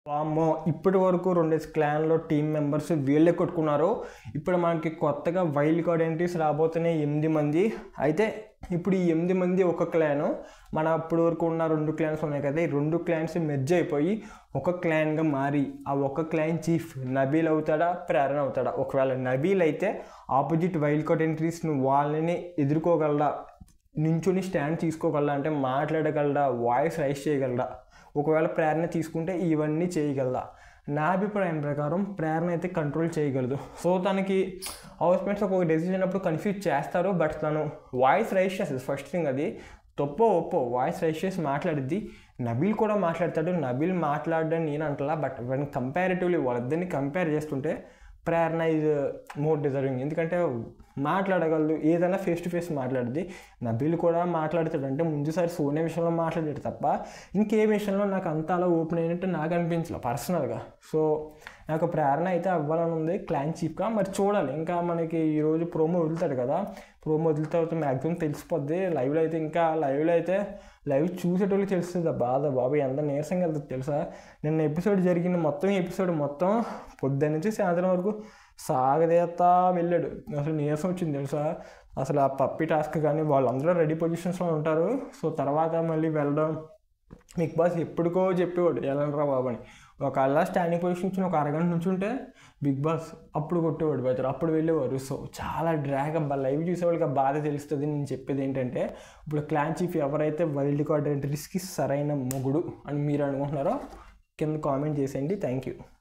వామ్మో ఇప్పటి వరకు రెండు క్లాన్లో టీం మెంబర్స్ వీళ్ళే కొట్టుకున్నారు ఇప్పుడు మనకి కొత్తగా వైల్డ్ కార్డ్ ఎంట్రీస్ రాబోతున్నాయి ఎనిమిది మంది అయితే ఇప్పుడు ఈ ఎనిమిది మంది ఒక క్లాను మన అప్పటి వరకు ఉన్న రెండు క్లాన్స్ ఉన్నాయి కదా ఈ రెండు క్లాన్స్ మెర్జ్ అయిపోయి ఒక క్లాన్గా మారి ఆ ఒక క్లాన్ చీఫ్ నబీల్ అవుతాడా ప్రేరణ అవుతాడా ఒకవేళ నబీల్ అయితే ఆపోజిట్ వైల్డ్ కార్డ్ ఎంట్రీస్ను వాళ్ళని ఎదుర్కోగలరా నించుని స్టాండ్ తీసుకోగలరా అంటే మాట్లాడగలరా వాయిస్ రైస్ చేయగలరా ఒకవేళ ప్రేరణ తీసుకుంటే ఇవన్నీ చేయగలరా నా అభిప్రాయం ప్రకారం ప్రేరణ అయితే కంట్రోల్ చేయగలదు సో తనకి హౌస్ మేట్స్ ఒక డెసిషన్ అప్పుడు కన్ఫ్యూజ్ చేస్తారు బట్ తను వాయిస్ రైస్ చేస్తుంది ఫస్ట్ థింగ్ అది తప్పో ఒప్పో వాయిస్ రైస్ చేసి మాట్లాడిద్ది నబీల్ కూడా మాట్లాడతాడు నబీల్ మాట్లాడడం నేను అంటలా బట్ వన్ కంపారిటివ్లీ వాళ్ళిద్దరిని కంపేర్ చేస్తుంటే ప్రేరణ ఇస్ మోర్ డిజర్వింగ్ ఎందుకంటే మాట్లాడగలదు ఏదైనా ఫేస్ టు ఫేస్ మాట్లాడుద్ది నబీల్ కూడా మాట్లాడతాడు అంటే ముందుసారి సోనియా విషయంలో మాట్లాడాడు తప్ప ఇంకే విషయంలో నాకు అంత అలా ఓపెన్ అయినట్టు నాకు అనిపించలే పర్సనల్గా సో నాకు ప్రేరణ అయితే అవ్వాలని ఉంది క్లాన్ చీఫ్గా మరి చూడాలి ఇంకా మనకి ఈరోజు ప్రోమో వదులుతాడు కదా ప్రోమో వదిలిన తర్వాత మ్యాక్సిమం తెలిసిపోద్ది లైవ్లో అయితే ఇంకా లైవ్లో అయితే లైవ్ చూసేటోళ్ళకి తెలుస్తుంది ఆ బాధ బాబు ఎంత నీరసంగా వెళ్తుంది తెలుసా నిన్న ఎపిసోడ్ జరిగిన మొత్తం ఎపిసోడ్ మొత్తం పొద్దున్న నుంచి సాయంత్రం వరకు సాగదేతా వెళ్ళాడు అసలు నీరసం వచ్చింది తెలుసా అసలు ఆ పప్పి టాస్క్ కానీ వాళ్ళందరూ రెడీ పొజిషన్స్లో ఉంటారు సో తర్వాత మళ్ళీ వెళ్ళడం బిగ్ బాస్ ఎప్పుడుకో చెప్పేవాడు వెళ్ళరా బాబు అని ఒకవేళ స్టాండింగ్ పొజిషన్ ఇచ్చిన ఒక అరగంట నుంచి ఉంటే బిగ్ బాస్ అప్పుడు కొట్టేవాడు బెటర్ అప్పుడు వెళ్ళేవారు సో చాలా డ్రాగ్ అబ్బా లైవ్ చూసేవాళ్ళకి ఆ బాధ తెలుస్తుంది నేను చెప్పేది ఏంటంటే ఇప్పుడు క్లాన్ చీఫ్ ఎవరైతే వైల్డ్ కార్డ్ ఎంట్రీస్కి సరైన మొగుడు అని మీరు అనుకుంటున్నారో కింద కామెంట్ చేసేయండి థ్యాంక్ యూ